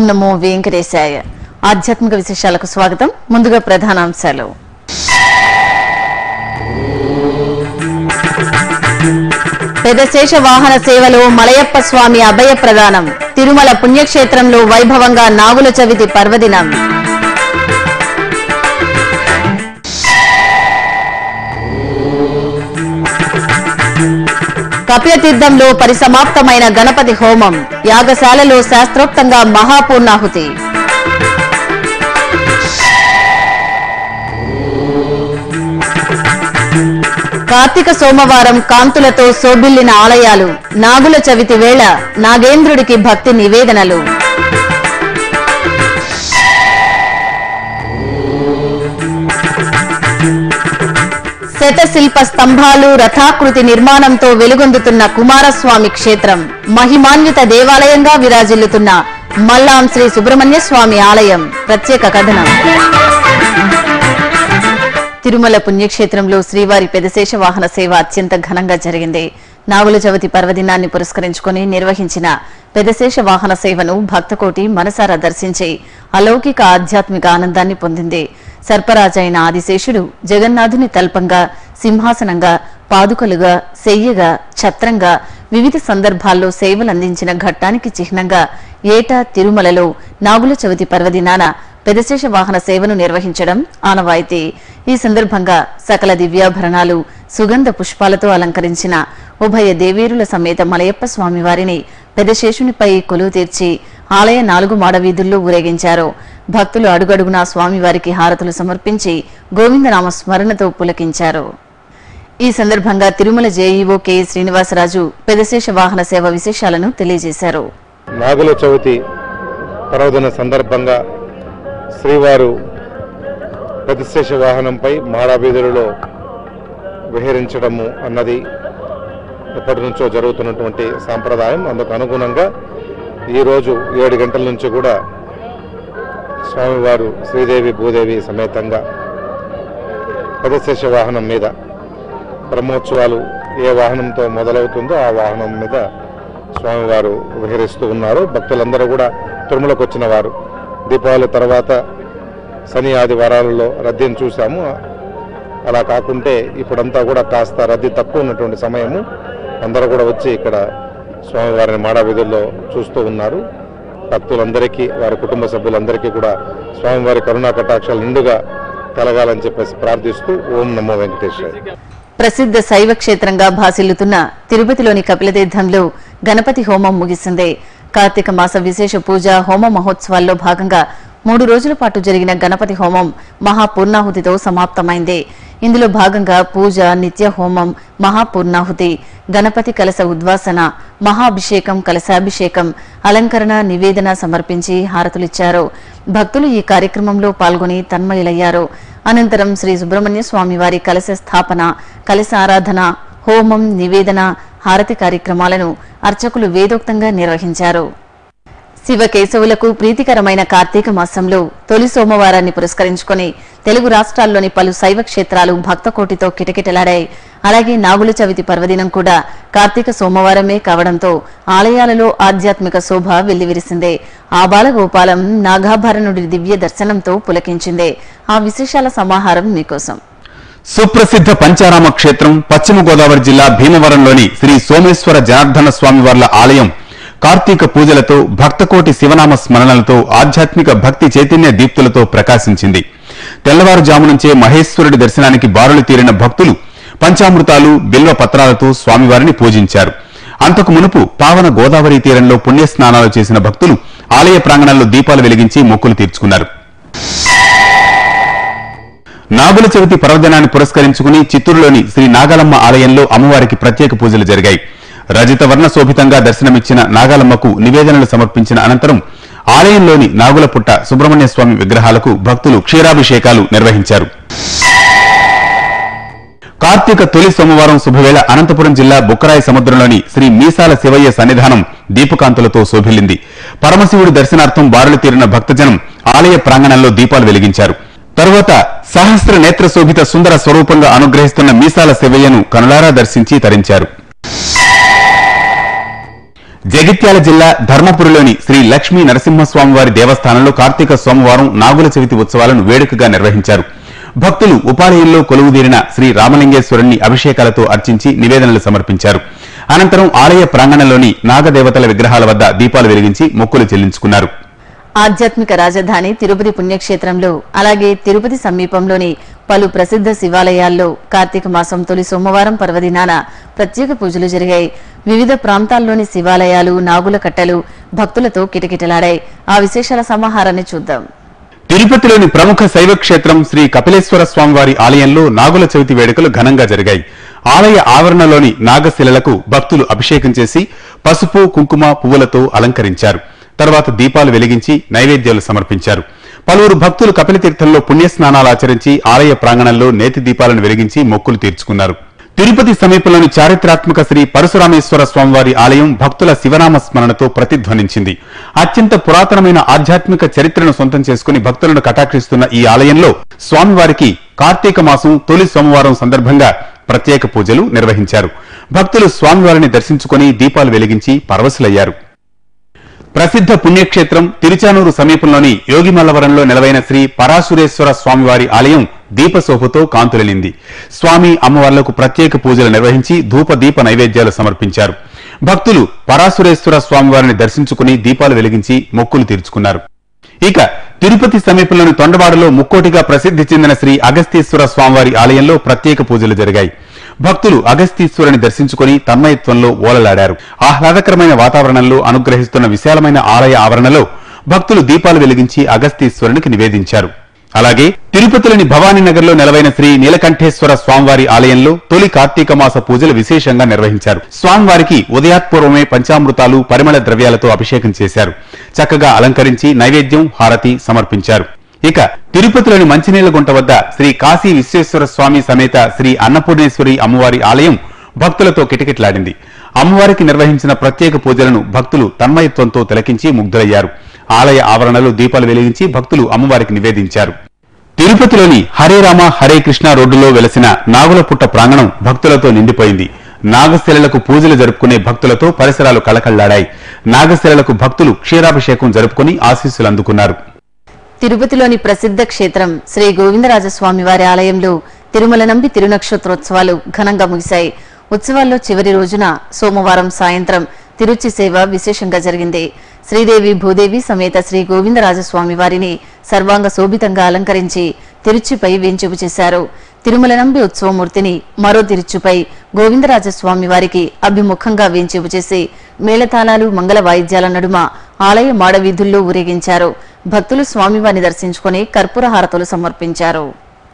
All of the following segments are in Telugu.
నమో వెంకటేశాయ ఆధ్యాత్మిక విశేషాలకు స్వాగతం ముందుగా ప్రధానాంశాలు పెదశేష వాహన సేవలో మలయప్ప స్వామి అభయ ప్రదానం తిరుమల పుణ్యక్షేత్రంలో వైభవంగా నాగుల చవితి పర్వదినం కప్యతీర్థంలో పరిసమాప్తమైన గణపతి హోమం యాగశాలలో శాస్త్రోక్తంగా మహాపూర్ణాహుతి కార్తీక సోమవారం కాంతులతో శోభిల్లిన ఆలయాలు నాగుల చవితి వేళ నాగేంద్రుడికి భక్తి నివేదనలు శతశిల్ప స్తంభాలు రథాకృతి నిర్మాణంతో వెలుగొందుతున్న కుమారస్వామి క్షేత్రం మహిమాన్విత దేవాలయంగా విరాజిల్లుతున్న మల్లాం శ్రీ సుబ్రహ్మణ్య స్వామి ఆలయం ప్రత్యేక కథనం తిరుమల పుణ్యక్షేత్రంలో శ్రీవారి పెదశేష వాహన సేవ అత్యంత ఘనంగా జరిగింది నాగుల చవితి పర్వదినాన్ని పురస్కరించుకుని నిర్వహించిన పెదశేష వాహన సేవను భక్తకోటి మనసారా దర్శించి అలౌకిక ఆధ్యాత్మిక ఆనందాన్ని పొందింది సర్పరాజైన ఆదిశేషుడు జగన్నాథుని తల్పంగా సింహాసనంగా పాదుకలుగా సెయ్యగా ఛత్రంగా వివిధ సందర్భాల్లో సేవలందించిన ఘట్టానికి చిహ్నంగా ఏటా తిరుమలలో నాగుల చవితి పర్వదినాన పెదశేష వాహన సేవను నిర్వహించడం ఆనవాయితీ ఈ సందర్భంగా సకల దివ్యాభరణాలు సుగంధ పుష్పాలతో అలంకరించిన ఉభయ దేవేరుల సమేత మలయప్ప స్వామి వారిని పెదశేషునిపై కొలువు తీర్చి ఆలయ నాలుగు మాడ వీధుల్లో ఊరేగించారు భక్తులు అడుగడుగునా స్వామివారికి హారతులు సమర్పించి గోవిందనామ స్మరణతో పులకించారు ఈ సందర్భంగా తిరుమల జేఈఓ కె శ్రీనివాసరాజు పెదశేష వాహన సేవ విశేషాలను తెలియజేశారు నాగుల చవితి పర్వదిన సందర్భంగా శ్రీవారు ప్రతిశేష వాహనంపై మాడాబీదులలో విహరించడము అన్నది ఎప్పటి నుంచో జరుగుతున్నటువంటి సాంప్రదాయం అందుకు అనుగుణంగా ఈరోజు ఏడు గంటల నుంచి కూడా స్వామివారు శ్రీదేవి భూదేవి సమేతంగా ప్రతిశేష వాహనం మీద బ్రహ్మోత్సవాలు ఏ వాహనంతో మొదలవుతుందో ఆ వాహనం మీద స్వామివారు విహరిస్తూ ఉన్నారు భక్తులందరూ కూడా తిరుమలకు వచ్చిన వారు దీపావళి తర్వాత శని ఆదివారాలలో రద్దీని చూసాము అలా కాకుంటే ఇప్పుడంతా కూడా కాస్త రద్దీ తక్కువ ఉన్నటువంటి సమయము అందరూ కూడా వచ్చి ఇక్కడ స్వామివారిని మాడావిధుల్లో చూస్తూ ఉన్నారు భక్తులందరికీ వారి కుటుంబ సభ్యులందరికీ కూడా స్వామివారి కరుణా కటాక్షాలు నిండుగా కలగాలని చెప్పేసి ప్రార్థిస్తూ ఓం నమో వెంకటేశ్వర ప్రసిద్ధ శైవ క్షేత్రంగా భాసిల్లుతున్న తిరుపతిలోని కపిలతీర్థంలో గణపతి హోమం ముగిసింది కార్తీక మాస విశేష పూజ హోమ మహోత్సవాల్లో భాగంగా మూడు రోజుల పాటు జరిగిన గణపతి హోమం మహాపూర్ణాహుతితో సమాప్తమైంది ఇందులో భాగంగా పూజ నిత్య హోమం మహాపూర్ణాహుతి గణపతి కలశ ఉద్వాసన మహాభిషేకం కలశాభిషేకం అలంకరణ నివేదన సమర్పించి హారతులిచ్చారు భక్తులు ఈ కార్యక్రమంలో పాల్గొని తన్మయులయ్యారు అనంతరం శ్రీ సుబ్రహ్మణ్య స్వామి వారి కలశ స్థాపన కలశ ఆరాధన హోమం నివేదన హారతి కార్యక్రమాలను అర్చకులు వేదోక్తంగా నిర్వహించారు శివకేశవులకు ప్రీతికరమైన కార్తీక మాసంలో తొలి సోమవారాన్ని పురస్కరించుకొని తెలుగు రాష్ట్రాల్లోని పలు శైవ క్షేత్రాలు భక్తకోటితో కిటకిటలాడాయి అలాగే నాగుల చవితి పర్వదినం కూడా కార్తీక సోమవారమే కావడంతో ఆలయాలలో ఆధ్యాత్మిక శోభ వెల్లివిరిసిందే ఆబాల గోపాలం నాగాభరణుడి దివ్య దర్శనంతో పులకించిందే ఆ విశేషాల సమాహారం మీకోసం సుప్రసిద్ధ పంచారామ క్షేత్రం పశ్చిమ గోదావరి జిల్లా భీమవరంలోని శ్రీ సోమేశ్వర జనార్దన స్వామివార్ల ఆలయం కార్తీక పూజలతో భక్తకోటి శివనామ స్మరణలతో ఆధ్యాత్మిక భక్తి చైతన్య దీప్తులతో ప్రకాశించింది తెల్లవారుజాము నుంచే మహేశ్వరుడి దర్శనానికి బారులు తీరిన భక్తులు పంచామృతాలు బిల్వ పత్రాలతో స్వామివారిని పూజించారు అంతకు మునుపు పావన గోదావరి తీరంలో పుణ్యస్నానాలు చేసిన భక్తులు ఆలయ ప్రాంగణంలో దీపాలు వెలిగించి మొక్కులు తీర్చుకున్నారు నాగుల చవితి పర్వదినాన్ని పురస్కరించుకుని చిత్తూరులోని శ్రీ నాగాలమ్మ ఆలయంలో అమ్మవారికి ప్రత్యేక పూజలు జరిగాయి రజిత వర్ణ శోభితంగా దర్శనమిచ్చిన నాగాలమ్మకు నివేదనలు సమర్పించిన అనంతరం ఆలయంలోని నాగుల పుట్ట సుబ్రహ్మణ్య స్వామి విగ్రహాలకు భక్తులు క్షీరాభిషేకాలు నిర్వహించారు కార్తీక తొలి సోమవారం శుభవేళ అనంతపురం జిల్లా బుక్కరాయి సముద్రంలోని శ్రీ మీసాల శివయ్య సన్నిధానం దీపకాంతులతో శోభిల్లింది పరమశివుడి దర్శనార్థం బారులు తీరిన భక్తజనం ఆలయ ప్రాంగణంలో దీపాలు వెలిగించారు తరువాత సహస్ర నేత్ర శోభిత సుందర స్వరూపంగా అనుగ్రహిస్తున్న మీసాల శివయ్యను కనులారా దర్శించి తరించారు జగిత్యాల జిల్లా ధర్మపురిలోని శ్రీ లక్ష్మీ నరసింహస్వామివారి దేవస్థానంలో కార్తీక సోమవారం నాగుల చవితి ఉత్సవాలను వేడుకగా నిర్వహించారు భక్తులు ఉపాలయంలో కొలువుదీరిన శ్రీ రామలింగేశ్వరుణ్ణి అభిషేకాలతో అర్చించి నివేదనలు సమర్పించారు అనంతరం ఆలయ ప్రాంగణంలోని నాగదేవతల విగ్రహాల వద్ద దీపాలు వెలిగించి మొక్కులు చెల్లించుకున్నారు ఆధ్యాత్మిక రాజధాని తిరుపతి పుణ్యక్షేత్రంలో అలాగే తిరుపతి సమీపంలోని పలు ప్రసిద్ధ శివాలయాల్లో కార్తీక మాసం తొలి సోమవారం పర్వదినాన ప్రత్యేక పూజలు జరిగాయి వివిధ ప్రాంతాల్లోని శివాలయాలు నాగుల కట్టలు భక్తులతో కిటకిటలాడాయి ఆ విశేషాల సమాహారాన్ని చూద్దాం తిరుపతిలోని ప్రముఖ శైవ క్షేత్రం శ్రీ కపిలేశ్వర స్వామివారి ఆలయంలో నాగుల చవితి వేడుకలు ఘనంగా జరిగాయి ఆలయ ఆవరణలోని నాగశిలలకు భక్తులు అభిషేకం చేసి పసుపు కుంకుమ పువ్వులతో అలంకరించారు తర్వాత దీపాలు వెలిగించి నైవేద్యాలు సమర్పించారు పలువురు భక్తులు కపిలతీర్థంలో పుణ్యస్నానాలు ఆచరించి ఆలయ ప్రాంగణంలో నేతి దీపాలను వెలిగించి మొక్కులు తీర్చుకున్నారు తిరుపతి సమీపంలోని చారిత్రాత్మక శ్రీ పరశురామేశ్వర స్వామివారి ఆలయం భక్తుల శివనామ స్మరణతో ప్రతిధ్వనించింది అత్యంత పురాతనమైన ఆధ్యాత్మిక చరిత్రను సొంతం చేసుకుని భక్తులను కటాక్షిస్తున్న ఈ ఆలయంలో స్వామివారికి కార్తీక మాసం తొలి సోమవారం సందర్భంగా ప్రత్యేక పూజలు నిర్వహించారు భక్తులు స్వామివారిని దర్శించుకుని దీపాలు వెలిగించి పరవశులయ్యారు ప్రసిద్ధ పుణ్యక్షేత్రం తిరుచానూరు సమీపంలోని యోగిమల్లవరంలో నెలవైన శ్రీ పరాశురేశ్వర స్వామివారి ఆలయం దీపశోభతో కాంతులనింది స్వామి అమ్మవార్లకు ప్రత్యేక పూజలు నిర్వహించి ధూప దీప నైవేద్యాలు సమర్పించారు భక్తులు పరాశురేశ్వర స్వామివారిని దర్శించుకుని దీపాలు వెలిగించి మొక్కులు తీర్చుకున్నారు ఇక తిరుపతి సమీపంలోని తొండవాడలో ముక్కోటిగా ప్రసిద్ధి చెందిన శ్రీ అగస్తీశ్వర స్వామివారి ఆలయంలో ప్రత్యేక పూజలు జరిగాయి భక్తులు అగస్తీశ్వరుని దర్శించుకుని తన్మయత్వంలో ఓలలాడారు ఆహ్లాదకరమైన వాతావరణంలో అనుగ్రహిస్తున్న విశాలమైన ఆలయ ఆవరణలో భక్తులు దీపాలు వెలిగించి అగస్తీశ్వరునికి నివేదించారు అలాగే తిరుపతిలోని భవానీనగర్లో నెలవైన శ్రీ నీలకంఠేశ్వర స్వామివారి ఆలయంలో తొలి కార్తీక మాస పూజలు విశేషంగా నిర్వహించారు స్వామివారికి ఉదయాత్పూర్వమే పంచామృతాలు పరిమళ ద్రవ్యాలతో అభిషేకం చేశారు చక్కగా అలంకరించి నైవేద్యం హారతి సమర్పించారు ఇక తిరుపతిలోని మంచినీళ్ల గుంట వద్ద శ్రీ కాశీ విశ్వేశ్వర స్వామి సమేత శ్రీ అన్నపూర్ణేశ్వరి అమ్మవారి ఆలయం భక్తులతో కిటకిటలాడింది అమ్మవారికి నిర్వహించిన ప్రత్యేక పూజలను భక్తులు తన్మయత్వంతో తిలకించి ముగ్ధులయ్యారు ఆలయ ఆవరణలో దీపాలు వెలిగించి భక్తులు అమ్మవారికి నివేదించారు తిరుపతిలోని హరే రామ హరే కృష్ణ రోడ్డులో వెలసిన నాగులపుట్ట ప్రాంగణం భక్తులతో నిండిపోయింది నాగశిలలకు పూజలు జరుపుకునే భక్తులతో పరిసరాలు కళకళ్లాడాయి నాగశిలలకు భక్తులు క్షీరాభిషేకం జరుపుకుని ఆశీస్సులు అందుకున్నారు తిరుపతిలోని ప్రసిద్ధ క్షేత్రం శ్రీ గోవిందరాజస్వామి వారి ఆలయంలో తిరుమల నంబి తిరునక్షత్రోత్సవాలు ఘనంగా ముగిశాయి ఉత్సవాల్లో చివరి రోజున సోమవారం సాయంత్రం తిరుచి సేవ విశేషంగా జరిగింది శ్రీదేవి భూదేవి సమేత శ్రీ గోవిందరాజస్వామి వారిని సర్వాంగ శోభితంగా అలంకరించి తిరుచిపై వేంచేపు చేశారు తిరుమల నంబి ఉత్సవమూర్తిని మరో తిరుచుపై గోవిందరాజస్వామి వారికి అభిముఖంగా వేంచేపు చేసి మేళతాళాలు మంగళ వాయిద్యాల నడుమ ఆలయ మాడవీధుల్లో ఊరేగించారు భక్తులు స్వామివారిని దర్శించుకుని కర్పూర హారతులు సమర్పించారు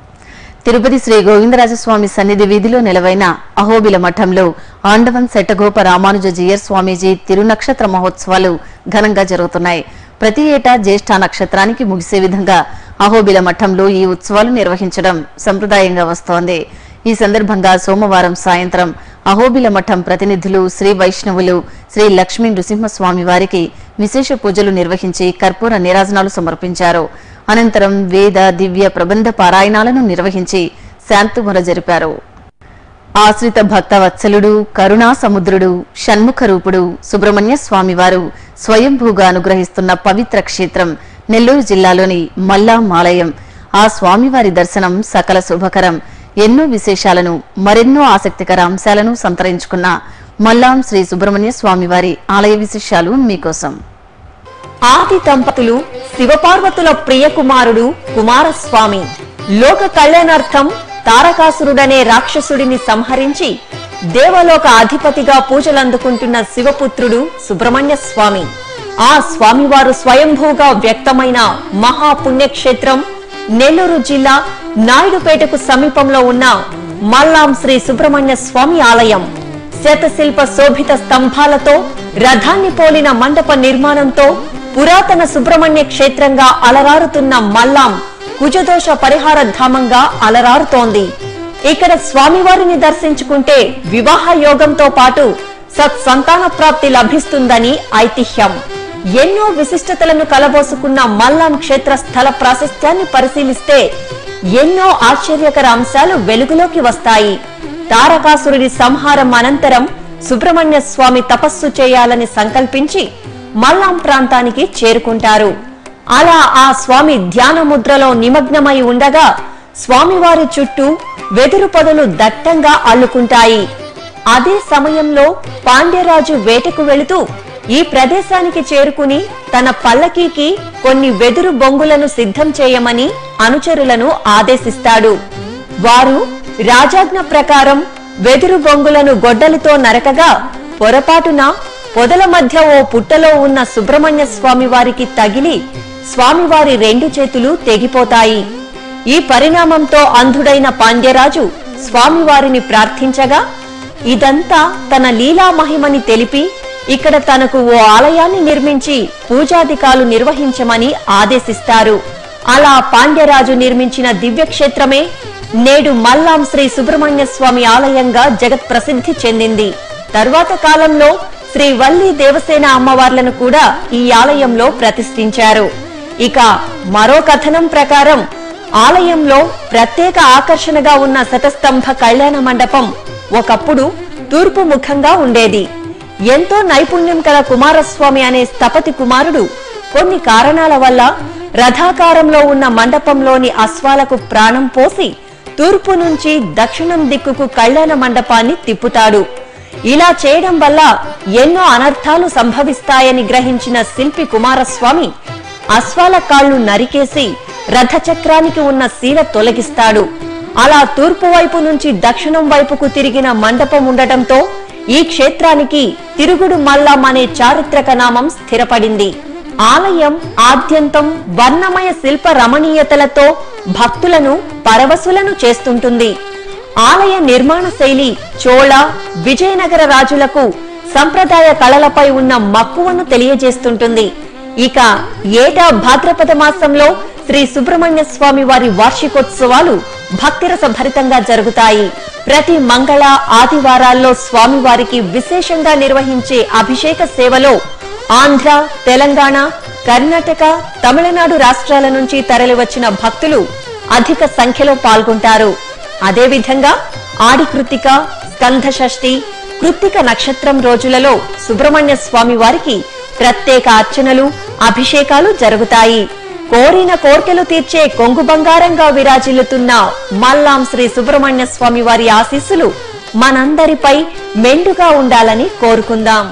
తిరుపతి శ్రీ గోవిందరాజస్వామి సన్నిధి వీధిలో నెలవైన అహోబిల మఠంలో ఆండవన్ శెట్టగోప రామానుజ జీయర్ స్వామీజీ తిరునక్షత్ర మహోత్సవాలు ఘనంగా జరుగుతున్నాయి ప్రతి ఏటా జ్యేష్ఠ నక్షత్రానికి ముగిసే విధంగా అహోబిల మఠంలో ఈ ఉత్సవాలు నిర్వహించడం సంప్రదాయంగా వస్తోంది ఈ సందర్భంగా సోమవారం సాయంత్రం అహోబిల మఠం ప్రతినిధులు శ్రీ వైష్ణవులు శ్రీ లక్ష్మీ నృసింహస్వామి వారికి విశేష పూజలు నిర్వహించి కర్పూర నీరాజనాలు సమర్పించారు అనంతరం వేద దివ్య ప్రబంధ పారాయణాలను నిర్వహించి శాంతిముర జరిపారు ఆశ్రిత భక్త వత్సలుడు కరుణా సముద్రుడు షణ్ముఖ రూపుడు సుబ్రహ్మణ్య స్వామివారు స్వయంభూగా అనుగ్రహిస్తున్న పవిత్ర క్షేత్రం నెల్లూరు జిల్లాలోని మల్లాం ఆలయం ఆ స్వామివారి దర్శనం సకల శుభకరం ఎన్నో విశేషాలను మరెన్నో ఆసక్తికర అంశాలను సంతరించుకున్న మల్లాం శ్రీ సుబ్రహ్మణ్య స్వామివారి ఆలయ విశేషాలు మీకోసం ఆది దంపతులు శివపార్వతుల ప్రియ కుమారుడు కుమారస్వామి లోక కళ్యాణార్థం తారకాసురుడనే రాక్షసుడిని సంహరించి దేవలోక అధిపతిగా పూజలందుకుంటున్న శివపుత్రుడు సుబ్రహ్మణ్య స్వామి ఆ స్వామివారు స్వయంభూగా వ్యక్తమైన మహాపుణ్యక్షేత్రం నెల్లూరు జిల్లా నాయుడుపేటకు సమీపంలో ఉన్న మల్లాం శ్రీ సుబ్రహ్మణ్య స్వామి ఆలయం శతశిల్ప శోభిత స్తంభాలతో రథాన్ని పోలిన మండప నిర్మాణంతో పురాతన సుబ్రహ్మణ్య క్షేత్రంగా అలరారుతున్న మల్లాం కుజదోష పరిహార ధామంగా అలరారుతోంది ఇక్కడ స్వామివారిని దర్శించుకుంటే వివాహ యోగంతో పాటు సత్సంతాన ప్రాప్తి లభిస్తుందని ఐతిహ్యం ఎన్నో విశిష్టతలను కలబోసుకున్న మల్లాం క్షేత్ర స్థల ప్రాశస్త్యాన్ని పరిశీలిస్తే ఎన్నో ఆశ్చర్యకర అంశాలు వెలుగులోకి వస్తాయి తారకాసురుడి సంహారం అనంతరం సుబ్రహ్మణ్య స్వామి తపస్సు చేయాలని సంకల్పించి మల్లాం ప్రాంతానికి చేరుకుంటారు అలా ఆ స్వామి ధ్యాన ముద్రలో నిమగ్నమై ఉండగా స్వామివారి చుట్టూ వెదురు పొదలు దట్టంగా అల్లుకుంటాయి అదే సమయంలో పాండ్యరాజు వేటకు వెళుతూ ఈ ప్రదేశానికి చేరుకుని తన పల్లకీకి కొన్ని వెదురు బొంగులను సిద్ధం చేయమని అనుచరులను ఆదేశిస్తాడు వారు రాజాజ్ఞ ప్రకారం వెదురు బొంగులను గొడ్డలితో నరకగా పొరపాటున పొదల మధ్య ఓ పుట్టలో ఉన్న సుబ్రహ్మణ్య స్వామి వారికి తగిలి స్వామివారి రెండు చేతులు తెగిపోతాయి ఈ పరిణామంతో అంధుడైన పాండ్యరాజు స్వామివారిని ప్రార్థించగా ఇదంతా తన లీలా మహిమని తెలిపి ఇక్కడ తనకు ఓ ఆలయాన్ని నిర్మించి పూజాధికాలు నిర్వహించమని ఆదేశిస్తారు అలా పాండ్యరాజు నిర్మించిన దివ్యక్షేత్రమే నేడు మల్లాం శ్రీ సుబ్రహ్మణ్య స్వామి ఆలయంగా జగత్ ప్రసిద్ధి చెందింది తర్వాత కాలంలో శ్రీ వల్లి దేవసేన అమ్మవార్లను కూడా ఈ ఆలయంలో ప్రతిష్ఠించారు ఇక మరో కథనం ప్రకారం ఆలయంలో ప్రత్యేక ఆకర్షణగా ఉన్న శతస్తంభ కళ్యాణ మండపం ఒకప్పుడు తూర్పు ముఖంగా ఉండేది ఎంతో నైపుణ్యం కల కుమారస్వామి అనే స్థపతి కుమారుడు కొన్ని కారణాల వల్ల రథాకారంలో ఉన్న మండపంలోని అశ్వాలకు ప్రాణం పోసి తూర్పు నుంచి దక్షిణం దిక్కుకు కళ్యాణ మండపాన్ని తిప్పుతాడు ఇలా చేయడం వల్ల ఎన్నో అనర్థాలు సంభవిస్తాయని గ్రహించిన శిల్పి కుమారస్వామి అశ్వాల కాళ్లు నరికేసి రథచక్రానికి ఉన్న శీల తొలగిస్తాడు అలా తూర్పు వైపు నుంచి దక్షిణం వైపుకు తిరిగిన మండపం ఉండటంతో ఈ క్షేత్రానికి తిరుగుడు మల్లం అనే చారిత్రక నామం స్థిరపడింది ఆలయం ఆద్యంతం వర్ణమయ శిల్ప రమణీయతలతో భక్తులను పరవశులను చేస్తుంటుంది ఆలయ నిర్మాణ శైలి చోళ విజయనగర రాజులకు సంప్రదాయ కళలపై ఉన్న మక్కువను తెలియజేస్తుంటుంది ఇక ఏటా భాద్రపద మాసంలో శ్రీ సుబ్రహ్మణ్య స్వామి వారి వార్షికోత్సవాలు భక్తిరస భరితంగా జరుగుతాయి ప్రతి మంగళ ఆదివారాల్లో స్వామివారికి విశేషంగా నిర్వహించే అభిషేక సేవలో ఆంధ్ర తెలంగాణ కర్ణాటక తమిళనాడు రాష్ట్రాల నుంచి తరలివచ్చిన భక్తులు అధిక సంఖ్యలో పాల్గొంటారు అదేవిధంగా ఆడి కృత్తిక స్కంధ షష్ఠి కృత్తిక నక్షత్రం రోజులలో సుబ్రహ్మణ్య స్వామి వారికి ప్రత్యేక అర్చనలు అభిషేకాలు జరుగుతాయి కోరిన కోర్కెలు తీర్చే కొంగు బంగారంగా విరాజిల్లుతున్న మల్లాం శ్రీ సుబ్రహ్మణ్య స్వామి వారి ఆశీస్సులు మనందరిపై మెండుగా ఉండాలని కోరుకుందాం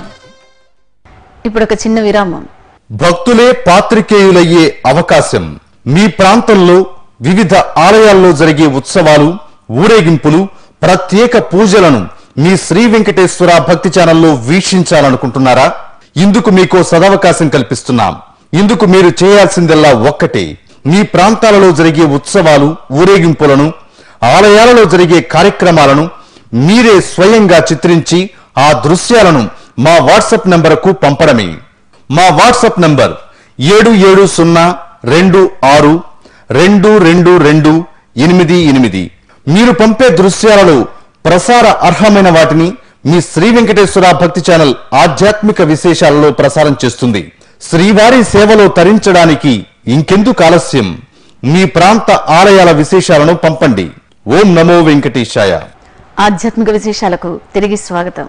ఇప్పుడు ఒక చిన్న విరామం భక్తులే పాత్రికేయులయ్యే అవకాశం మీ ప్రాంతంలో వివిధ ఆలయాల్లో జరిగే ఉత్సవాలు ఊరేగింపులు ప్రత్యేక పూజలను మీ శ్రీ వెంకటేశ్వర భక్తి ఛానల్లో వీక్షించాలనుకుంటున్నారా ఇందుకు మీకో సదవకాశం కల్పిస్తున్నాం ఇందుకు మీరు చేయాల్సిందల్లా ఒక్కటే మీ ప్రాంతాలలో జరిగే ఉత్సవాలు ఊరేగింపులను ఆలయాలలో జరిగే కార్యక్రమాలను మీరే స్వయంగా చిత్రించి ఆ దృశ్యాలను మా వాట్సాప్ నంబరుకు పంపడమే మా వాట్సాప్ నంబర్ ఏడు ఏడు సున్నా రెండు ఆరు రెండు రెండు రెండు ఎనిమిది ఎనిమిది మీరు పంపే దృశ్యాలలో ప్రసార అర్హమైన వాటిని మీ శ్రీ వెంకటేశ్వర భక్తి ఛానల్ ఆధ్యాత్మిక విశేషాలలో ప్రసారం చేస్తుంది శ్రీవారి సేవలో తరించడానికి ఇంకెందుకు ఆలస్యం మీ ప్రాంత ఆలయాల విశేషాలను పంపండి ఓం నమో వెంకటేశాయ ఆధ్యాత్మిక విశేషాలకు తిరిగి స్వాగతం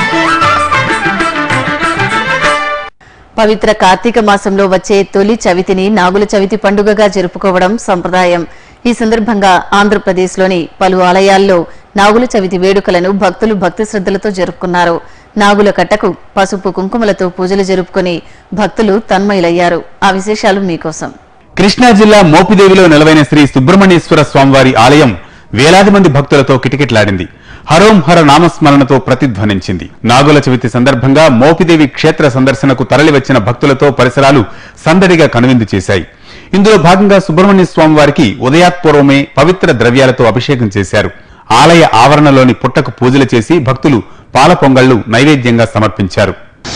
పవిత్ర కార్తీక మాసంలో వచ్చే తొలి చవితిని నాగుల చవితి పండుగగా జరుపుకోవడం సంప్రదాయం ఈ సందర్భంగా ఆంధ్రప్రదేశ్లోని పలు ఆలయాల్లో నాగుల చవితి వేడుకలను భక్తులు భక్తి శ్రద్ధలతో జరుపుకున్నారు నాగుల కట్టకు పసుపు కుంకుమలతో పూజలు జరుపుకుని భక్తులు తన్మయులయ్యారు ఆ విశేషాలు మీకోసం కృష్ణా జిల్లా మోపిదేవిలో నెలవైన శ్రీ సుబ్రహ్మణ్యేశ్వర స్వామివారి ఆలయం వేలాది మంది భక్తులతో కిటకిటలాడింది హరోం హర నామస్మరణతో ప్రతిధ్వనించింది నాగుల చవితి సందర్భంగా మోపిదేవి క్షేత్ర సందర్శనకు తరలివచ్చిన భక్తులతో పరిసరాలు సందడిగా కనువిందు చేశాయి ఇందులో భాగంగా సుబ్రహ్మణ్య స్వామి వారికి ఉదయాత్పూర్వమే పవిత్ర ద్రవ్యాలతో అభిషేకం చేశారు ఆలయ ఆవరణలోని పుట్టకు పూజలు చేసి భక్తులు పాల పొంగళ్లు నైవేద్యంగా సమర్పించారు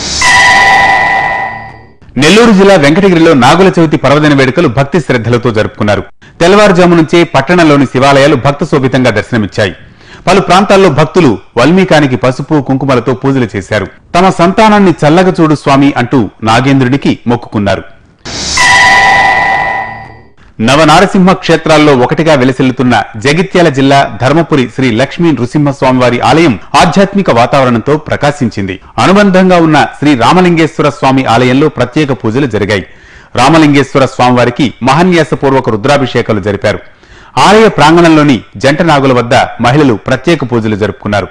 నెల్లూరు జిల్లా వెంకటగిరిలో నాగుల చవితి పర్వదిన వేడుకలు భక్తి శ్రద్ధలతో జరుపుకున్నారు తెల్లవారుజాము నుంచే పట్టణంలోని శివాలయాలు భక్త శోభితంగా దర్శనమిచ్చాయి పలు ప్రాంతాల్లో భక్తులు వల్మీకానికి పసుపు కుంకుమలతో పూజలు చేశారు తమ సంతానాన్ని చల్లగా చూడు స్వామి అంటూ నాగేంద్రుడికి మొక్కుకున్నారు నవనారసింహ క్షేత్రాల్లో ఒకటిగా వెలసిల్లుతున్న జగిత్యాల జిల్లా ధర్మపురి శ్రీ లక్ష్మీ నృసింహస్వామివారి ఆలయం ఆధ్యాత్మిక వాతావరణంతో ప్రకాశించింది అనుబంధంగా ఉన్న శ్రీ రామలింగేశ్వర స్వామి ఆలయంలో ప్రత్యేక పూజలు జరిగాయి రామలింగేశ్వర స్వామివారికి మహాన్యాసపూర్వక రుద్రాభిషేకాలు జరిపారు ఆలయ ప్రాంగణంలోని జంట నాగుల వద్ద మహిళలు ప్రత్యేక పూజలు జరుపుకున్నారు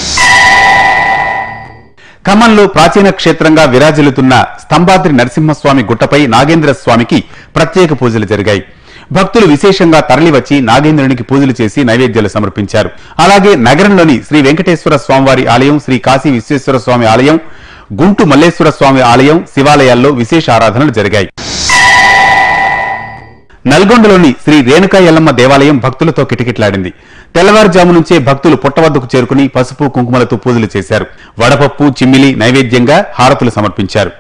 ఖమ్మంలో ప్రాచీన క్షేత్రంగా విరాజిల్లుతున్న స్తంభాద్రి నరసింహస్వామి గుట్టపై నాగేంద్ర స్వామికి ప్రత్యేక పూజలు జరిగాయి భక్తులు విశేషంగా తరలివచ్చి నాగేంద్రునికి పూజలు చేసి నైవేద్యాలు సమర్పించారు అలాగే నగరంలోని శ్రీ వెంకటేశ్వర స్వామివారి ఆలయం శ్రీ కాశీ విశ్వేశ్వర స్వామి ఆలయం గుంటు మల్లేశ్వర స్వామి ఆలయం శివాలయాల్లో విశేష ఆరాధనలు జరిగాయి నల్గొండలోని శ్రీ రేణుకా ఎల్లమ్మ దేవాలయం భక్తులతో కిటకిటలాడింది తెల్లవారుజాము నుంచే భక్తులు పుట్టవద్దకు చేరుకుని పసుపు కుంకుమలతో పూజలు చేశారు వడపప్పు చిమ్మిలి నైవేద్యంగా హారతులు సమర్పించారు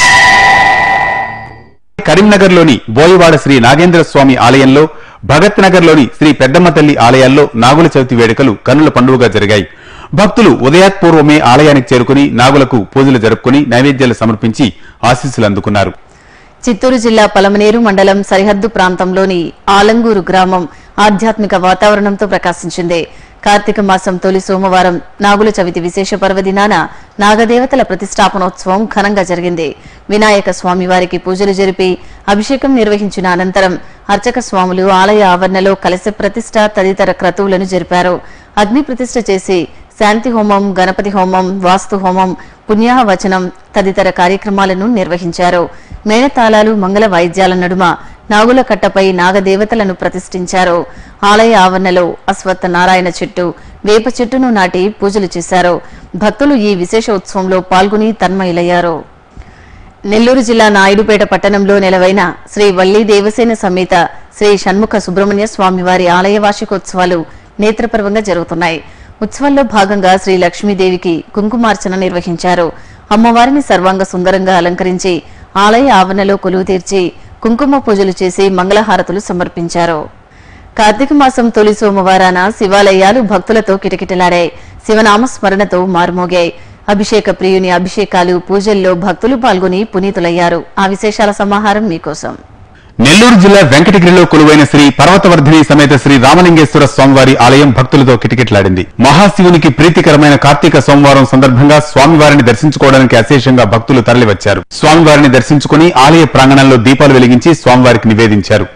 కరీంనగర్లోని బోయవాడ శ్రీ నాగేంద్ర స్వామి ఆలయంలో భగత్ నగర్లోని శ్రీ పెద్దమ్మ తల్లి ఆలయాల్లో నాగుల చవితి వేడుకలు కన్నుల పండుగగా జరిగాయి భక్తులు ఉదయాత్పూర్వమే ఆలయానికి చేరుకుని నాగులకు పూజలు జరుపుకుని నైవేద్యాలు సమర్పించి ఆశీస్సులు అందుకున్నారు చిత్తూరు జిల్లా పలమనేరు మండలం సరిహద్దు ప్రాంతంలోని ఆలంగూరు గ్రామం ఆధ్యాత్మిక వాతావరణంతో ప్రకాశించింది కార్తీక మాసం తొలి సోమవారం నాగుల చవితి విశేష పర్వదినాన నాగదేవతల ప్రతిష్టాపనోత్సవం ఘనంగా జరిగింది వినాయక స్వామివారికి పూజలు జరిపి అభిషేకం నిర్వహించిన అనంతరం అర్చక స్వాములు ఆలయ ఆవరణలో కలశ ప్రతిష్ట తదితర క్రతువులను జరిపారు అగ్ని ప్రతిష్ట చేసి శాంతి హోమం గణపతి హోమం వాస్తు హోమం పుణ్యాహ వచనం తదితర కార్యక్రమాలను నిర్వహించారు మేళతాళాలు మంగళ వాయిద్యాల నడుమ నాగుల కట్టపై నాగదేవతలను ప్రతిష్ఠించారు ఆలయ ఆవరణలో అశ్వత్థ నారాయణ చెట్టు వేప చెట్టును నాటి పూజలు చేశారు భక్తులు ఈ విశేష ఉత్సవంలో పాల్గొని తన్మయులయ్యారు నెల్లూరు జిల్లా నాయుడుపేట పట్టణంలో నెలవైన శ్రీ వల్లి దేవసేన సమేత శ్రీ షణ్ముఖ సుబ్రహ్మణ్య స్వామివారి ఆలయ వార్షికోత్సవాలు నేత్రపర్వంగా జరుగుతున్నాయి ఉత్సవంలో భాగంగా శ్రీ లక్ష్మీదేవికి కుంకుమార్చన నిర్వహించారు అమ్మవారిని సర్వాంగ సుందరంగా అలంకరించి ఆలయ ఆవరణలో కొలువు తీర్చి కుంకుమ పూజలు చేసి మంగళహారతులు సమర్పించారు కార్తీక మాసం తొలి సోమవారాన శివాలయాలు భక్తులతో కిటకిటలాడాయి శివనామ స్మరణతో మారుమోగాయి అభిషేక ప్రియుని అభిషేకాలు పూజల్లో భక్తులు పాల్గొని పునీతులయ్యారు ఆ విశేషాల సమాహారం మీకోసం నెల్లూరు జిల్లా వెంకటగిరిలో కొలువైన శ్రీ పర్వతవర్ధిని సమేత శ్రీ రామలింగేశ్వర స్వామివారి ఆలయం భక్తులతో కిటకిటలాడింది మహాశివునికి ప్రీతికరమైన కార్తీక సోమవారం సందర్భంగా స్వామివారిని దర్శించుకోవడానికి అశేషంగా భక్తులు తరలివచ్చారు స్వామివారిని దర్శించుకుని ఆలయ ప్రాంగణంలో దీపాలు వెలిగించి స్వామివారికి నివేదించారు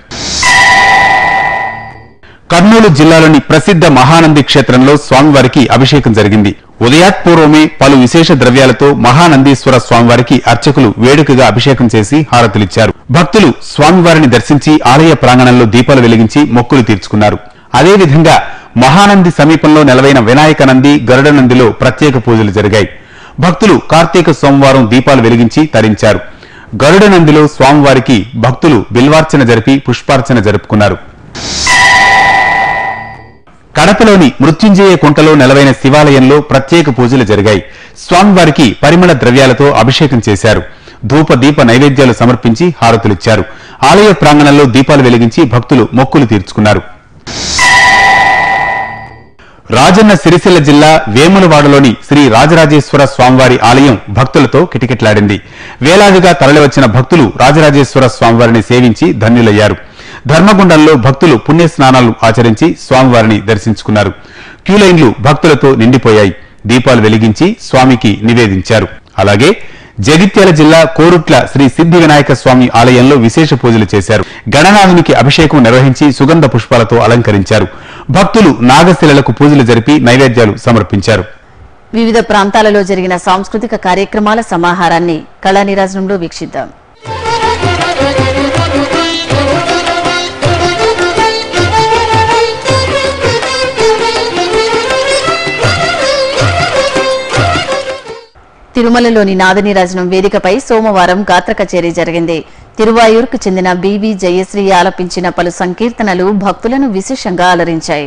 కర్నూలు జిల్లాలోని ప్రసిద్ధ మహానంది క్షేత్రంలో స్వామివారికి అభిషేకం జరిగింది ఉదయాత్పూర్వమే పలు విశేష ద్రవ్యాలతో మహానందీశ్వర స్వామివారికి అర్చకులు వేడుకగా అభిషేకం చేసి హారతులిచ్చారు భక్తులు స్వామివారిని దర్శించి ఆలయ ప్రాంగణంలో దీపాలు వెలిగించి మొక్కులు తీర్చుకున్నారు అదేవిధంగా మహానంది సమీపంలో నెలవైన వినాయక నంది గరుడ నందిలో ప్రత్యేక పూజలు జరిగాయి భక్తులు కార్తీక సోమవారం దీపాలు వెలిగించి తరించారు గరుడ నందిలో స్వామివారికి భక్తులు బిల్వార్చన జరిపి పుష్పార్చన జరుపుకున్నారు కడపలోని మృత్యుంజయ కుంటలో నెలవైన శివాలయంలో ప్రత్యేక పూజలు జరిగాయి స్వామివారికి పరిమళ ద్రవ్యాలతో అభిషేకం చేశారు ధూప దీప నైవేద్యాలు సమర్పించి హారతులిచ్చారు ఆలయ ప్రాంగణంలో దీపాలు వెలిగించి భక్తులు మొక్కులు తీర్చుకున్నారు రాజన్న సిరిసిల్ల జిల్లా వేములవాడలోని శ్రీ రాజరాజేశ్వర స్వామివారి ఆలయం భక్తులతో కిటకిటలాడింది వేలాదిగా తరలివచ్చిన భక్తులు రాజరాజేశ్వర స్వామివారిని సేవించి ధన్యులయ్యారు ధర్మగుండంలో భక్తులు పుణ్య స్నానాలు ఆచరించి స్వామివారిని దర్శించుకున్నారు క్యూలైన్లు భక్తులతో నిండిపోయాయి దీపాలు వెలిగించి స్వామికి నివేదించారు అలాగే జగిత్యాల జిల్లా కోరుట్ల శ్రీ సిద్ధి వినాయక స్వామి ఆలయంలో విశేష పూజలు చేశారు గణనాథునికి అభిషేకం నిర్వహించి సుగంధ పుష్పాలతో అలంకరించారు భక్తులు నాగశిలలకు పూజలు జరిపి నైవేద్యాలు సమర్పించారు వివిధ ప్రాంతాలలో జరిగిన సాంస్కృతిక కార్యక్రమాల సమాహారాన్ని కళానిరాజనంలో వీక్షిద్దాం తిరుమలలోని నాదనీరాజనం వేదికపై సోమవారం గాత్ర కచేరీ జరిగింది తిరువాయూర్కు చెందిన బివి జయశ్రీ ఆలపించిన పలు సంకీర్తనలు భక్తులను విశేషంగా అలరించాయి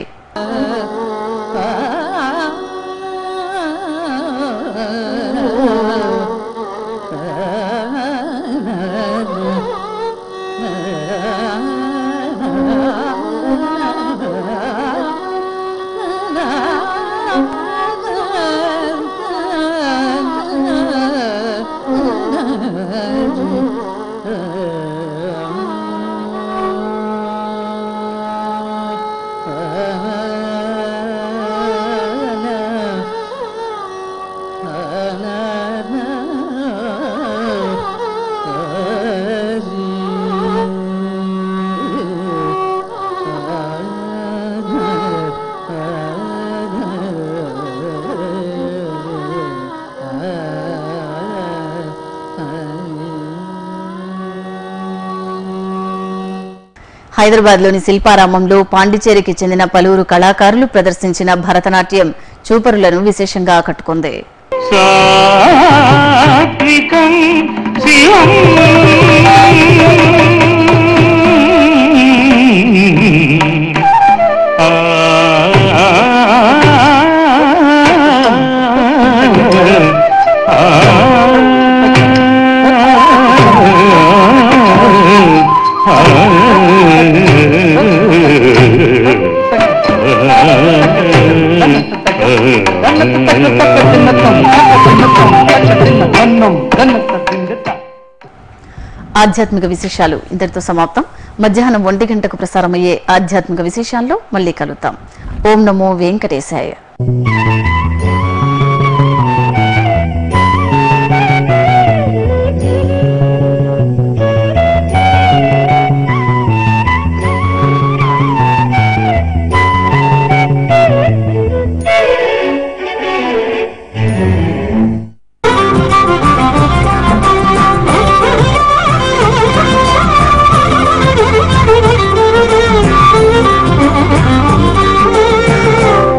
హైదరాబాద్లోని శిల్పారామంలో పాండిచేరికి చెందిన పలువురు కళాకారులు ప్రదర్శించిన భరతనాట్యం చూపరులను విశేషంగా ఆకట్టుకుంది సాత్వికం శివం ఆ ఆధ్యాత్మిక విశేషాలు ఇంతటితో సమాప్తం మధ్యాహ్నం ఒంటి గంటకు ప్రసారమయ్యే ఆధ్యాత్మిక విశేషాల్లో మళ్ళీ కలుద్దాం ఓం నమో వెంకటేశాయ